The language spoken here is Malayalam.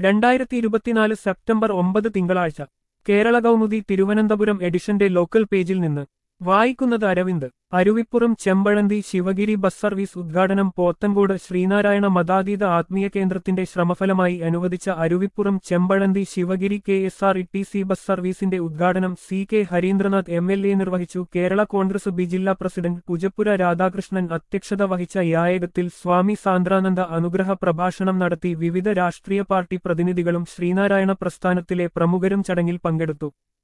രണ്ടായിരത്തി ഇരുപത്തിനാല് സെപ്റ്റംബർ ഒമ്പത് തിങ്കളാഴ്ച കേരള കൗമുദി തിരുവനന്തപുരം എഡിഷന്റെ ലോക്കൽ പേജിൽ നിന്ന് വായിക്കുന്നത് അരവിന്ദ് അരുവിപ്പുറം ചെമ്പഴന്തി ശിവഗിരി ബസ് സർവീസ് ഉദ്ഘാടനം പോത്തൻകോട് ശ്രീനാരായണ മതാതീത ആത്മീയ കേന്ദ്രത്തിന്റെ ശ്രമഫലമായി അനുവദിച്ച Aruvippuram Chempazhanthy Sivagiri K S R T C bus ബസ് സർവീസിന്റെ ഉദ്ഘാടനം C K Harindranath M L A നിർവഹിച്ചു കേരള കോൺഗ്രസ് ബി ജില്ലാ പ്രസിഡന്റ് പുജപ്പുര രാധാകൃഷ്ണൻ അധ്യക്ഷത വഹിച്ച യായകത്തിൽ സ്വാമി സാന്ദ്രാനന്ദ അനുഗ്രഹ പ്രഭാഷണം നടത്തി വിവിധ രാഷ്ട്രീയ പാർട്ടി പ്രതിനിധികളും ശ്രീനാരായണ പ്രസ്ഥാനത്തിലെ പ്രമുഖരും ചടങ്ങിൽ പങ്കെടുത്തു